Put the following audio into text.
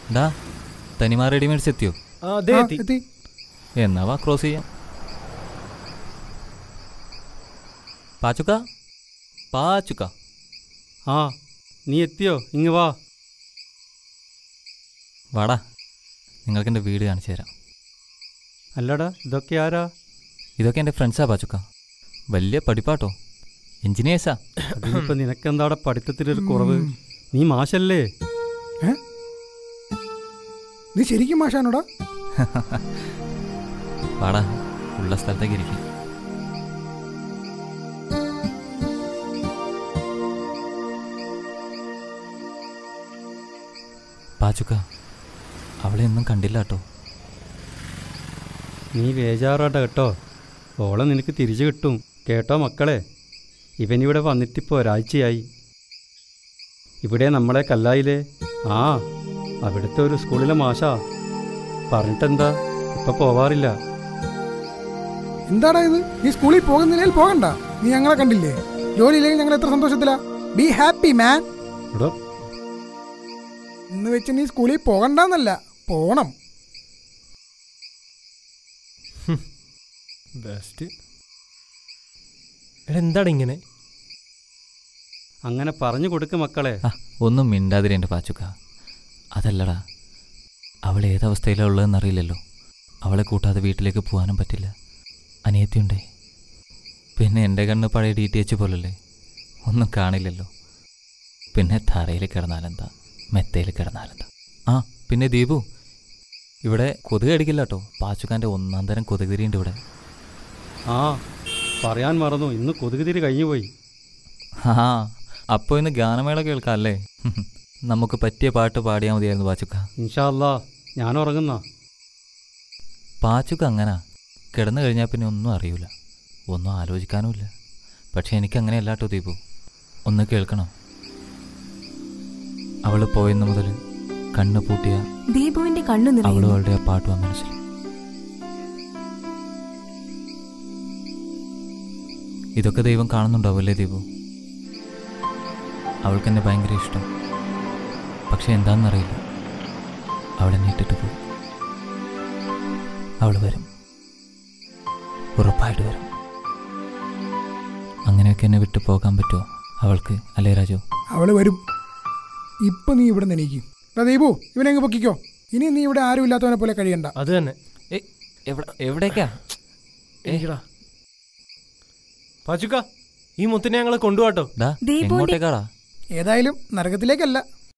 ഡാ തനിമാ റെഡിമേഡ്സ് എത്തിയോ ആ ദേ ആ, എത്തി എത്തി എന്നാ വാ ക്രോസ് ചെയ്യാം പാച്ചുക്ക പാച്ചുക്ക ആ നീ എത്തിയോ ഇങ്ങ് വാ വാടാ നിങ്ങൾക്ക് എൻ്റെ വീട് കാണിച്ചു തരാം അല്ലടാ ഇതൊക്കെ ആരാ ഇതൊക്കെ എൻ്റെ ഫ്രണ്ട്സാ പാച്ചുക്ക വലിയ പഠിപ്പാട്ടോ എഞ്ചിനീയേഴ്സാ അതിനിപ്പോ നിനക്കെന്താടെ പഠിത്തത്തിലൊരു കുറവ് നീ മാഷല്ലേ ഏ നീ ശരിക്കും മാഷാണോടാ വാടാ ഉള്ള സ്ഥലത്തേക്ക് ഇരിക്കും പാച്ചുക്ക അവളെ ഒന്നും കണ്ടില്ല കേട്ടോ നീ ബേജാറാട്ട കേട്ടോ ഓളെ നിനക്ക് തിരിച്ചു കിട്ടും കേട്ടോ മക്കളെ ഇവനിവിടെ വന്നിട്ടിപ്പോൾ ഒരാഴ്ചയായി ഇവിടെ നമ്മളെ കല്ലായില്ലേ ആ അവിടുത്തെ ഒരു സ്കൂളിലെ മാഷാ പറഞ്ഞിട്ടെന്താ ഇപ്പൊ പോവാറില്ല എന്താടാ ഇത് നീ സ്കൂളിൽ പോകുന്നില്ലെങ്കിൽ പോകണ്ട നീ ഞങ്ങളെ കണ്ടില്ലേ ജോലി ഇല്ലെങ്കിൽ ഞങ്ങൾ എത്ര സന്തോഷത്തിലാ ബി ഹാപ്പി മാൻ ഇവിടെ എന്ന് വെച്ച് നീ സ്കൂളിൽ പോകണ്ടെന്നല്ല പോണം ബെസ്റ്റ് എടാ എന്താണ് ഇങ്ങനെ അങ്ങനെ പറഞ്ഞു കൊടുക്ക് മക്കളെ ആ ഒന്നും മിണ്ടാതിരി എൻ്റെ പാച്ചുക്ക അതല്ലടാ അവൾ ഏതവസ്ഥയിലാണ് ഉള്ളതെന്ന് അറിയില്ലല്ലോ അവളെ കൂട്ടാതെ വീട്ടിലേക്ക് പോകാനും പറ്റില്ല അനിയത്തിയുണ്ടേ പിന്നെ എൻ്റെ കണ്ണ് പഴയ ഡി ടി എച്ച് പോലല്ലേ ഒന്നും കാണില്ലല്ലോ പിന്നെ തറയിൽ കിടന്നാലെന്താ മെത്തയിൽ കിടന്നാലെന്താ ആ പിന്നെ ദീപു ഇവിടെ കൊതുക് അടിക്കില്ല കേട്ടോ പാച്ചുക്കാൻ്റെ ഒന്നാം തരം കൊതുക് തിരിയുണ്ട് ഇവിടെ ആ പറയാൻ മറന്നു ഇന്ന് കൊതുക് തിരി കഴിഞ്ഞു പോയി ആ അപ്പോൾ ഇന്ന് ഗാനമേള കേൾക്കാം അല്ലേ നമുക്ക് പറ്റിയ പാട്ട് പാടിയാൽ മതിയായിരുന്നു പാച്ചുക്ക ഇൻഷാല്ലാ ഞാൻ ഉറങ്ങുന്ന പാച്ചുക്ക് അങ്ങനാ കിടന്നു കഴിഞ്ഞാൽ പിന്നെ ഒന്നും അറിയൂല ഒന്നും ആലോചിക്കാനുമില്ല പക്ഷെ എനിക്ക് അങ്ങനെയല്ല കേട്ടോ ദീപു ഒന്ന് കേൾക്കണം അവൾ പോയെന്ന് മുതൽ കണ്ണ് പൂട്ടിയ ദീപുവിന്റെ കണ്ണു അവളും നിറയുന്നു അവളുടെ ആ പാട്ടും ആ മനസ്സിൽ ഇതൊക്കെ ദൈവം കാണുന്നുണ്ടാവുമല്ലേ ദീപു അവൾക്ക് എന്നെ ഭയങ്കര ഇഷ്ടം പക്ഷെ എന്താണെന്നറിയില്ല അവളെ നീട്ടിട്ട് പോയി അവൾ വരും ഉറപ്പായിട്ട് വരും അങ്ങനെയൊക്കെ എന്നെ വിട്ടു പോകാൻ പറ്റുമോ അവൾക്ക് അല്ലേ രാജു അവള് വരും ഇപ്പൊ നീ ഇവിടെ നിന്ന് എണീക്കും എടാ ദീപു ഇവനെ അങ്ങ് പൊക്കിക്കോ ഇനി നീ ഇവിടെ ആരും ഇല്ലാത്തവനെ പോലെ കഴിയണ്ട അത് തന്നെ ഏയ് എവിടെ എവിടേക്കാ എനിക്കടാ പാച്ചുക്ക ഈ മുത്തിനെ ഞങ്ങളെ കൊണ്ടുപോട്ടോ ഡാ ദീപുവിന്റെ- എങ്ങോട്ടേക്കാടാ ഏതായാലും നരകത്തിലേക്കല്ല